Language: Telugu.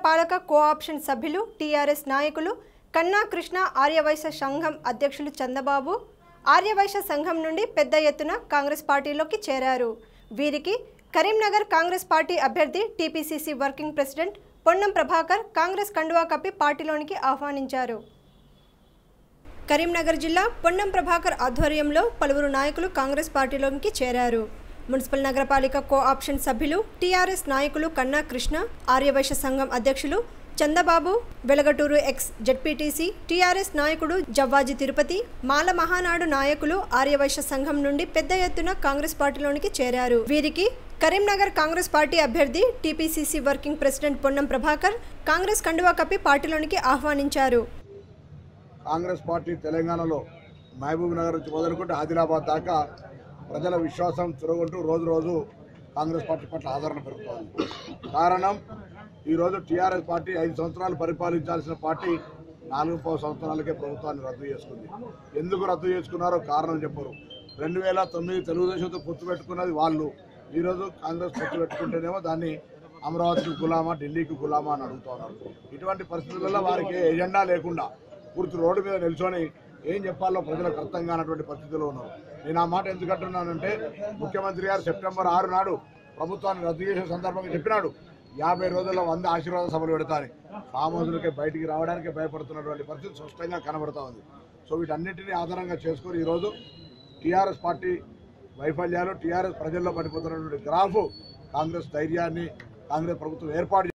నగరపాలక కోఆప్షన్ సభ్యులు టీఆర్ఎస్ నాయకులు కన్నా కృష్ణ ఆర్యవైశ్య సంఘం అధ్యక్షులు చందబాబు ఆర్యవైశ్య సంఘం నుండి పెద్ద ఎత్తున కాంగ్రెస్ పార్టీలోకి చేరారు వీరికి కరీంనగర్ కాంగ్రెస్ పార్టీ అభ్యర్థి TPCC working president Ponnam Prabhakar Congress కండువా కప్పి పార్టీలోనికి ఆహ్వానించారు కరీంనగర్ జిల్లా పొన్నం ప్రభాకర్ ఆధ్వర్యంలో పలువురు నాయకులు కాంగ్రెస్ పార్టీలోకి చేరారు మున్సిపల్ నగరపాలిక కో ఆప్షన్ సభ్యులు టీఆర్ఎస్ నాయకులు కన్నా కృష్ణ ఆర్యవైశ్య సంఘం అధ్యక్షులు Chandababu Velgatoor ex ZPTC TRS నాయకుడు జవ్వాజీ తిరుపతి మాల మహానాడు నాయకులు ఆర్యవైశ్య సంఘం నుండి పెద్ద ఎత్తున కాంగ్రెస్ పార్టీలోనికి చేరారు వీరికి కరీంనగర్ కాంగ్రెస్ పార్టీ అభ్యర్థి TPCC working president Ponnam Prabhakar Congress కండువా కప్పి పార్టీలోనికి ఆహ్వానించారు కాంగ్రెస్ పార్టీ తెలంగాణలో మహబూబ్ నగర్ నుంచి మొదలుకుంటే ఆదిలాబాద్ దాకా ప్రజల విశ్వాసం చురగొంటూ రోజు రోజు కాంగ్రెస్ పార్టీ పట్ల ఆదరణ పెరుగుతోంది కారణం ఈరోజు టీఆర్ఎస్ పార్టీ ఐదు సంవత్సరాలు పరిపాలించాల్సిన పార్టీ నాలుగు పావు సంవత్సరాలకే ప్రభుత్వాన్ని రద్దు చేసుకుంది ఎందుకు రద్దు చేసుకున్నారో కారణం చెప్పరు రెండు వేల తొమ్మిది తెలుగుదేశంతో పొత్తు పెట్టుకున్నది వాళ్ళు ఈరోజు కాంగ్రెస్ పొత్తు పెట్టుకుంటేనేమో దాన్ని అమరావతికి గులామా ఢిల్లీకి గులామా అని అడుగుతున్నారు ఇటువంటి పరిస్థితులలో వారికి ఏ ఎజెండా లేకుండా పూర్తి రోడ్డు మీద నిల్చొని ఏం చెప్పాలో ప్రజలకు అర్థం కానటువంటి పరిస్థితిలో ఉన్నారు నేను ఆ మాట ఎందుకు అంటున్నానంటే ముఖ్యమంత్రి గారు సెప్టెంబర్ ఆరు నాడు ప్రభుత్వాన్ని రద్దు చేసే సందర్భంగా చెప్పినాడు యాభై రోజుల్లో వంద ఆశీర్వాద సభలు పెడతాని సామాజులకే బయటికి రావడానికి భయపడుతున్నటువంటి పరిస్థితి స్పష్టంగా కనబడతా ఉంది సో వీటన్నిటిని ఆధారంగా చేసుకొని ఈరోజు టీఆర్ఎస్ పార్టీ వైఫల్యాలు టీఆర్ఎస్ ప్రజల్లో పడిపోతున్నటువంటి గ్రాఫ్ కాంగ్రెస్ ధైర్యాన్ని కాంగ్రెస్ ప్రభుత్వం ఏర్పాటు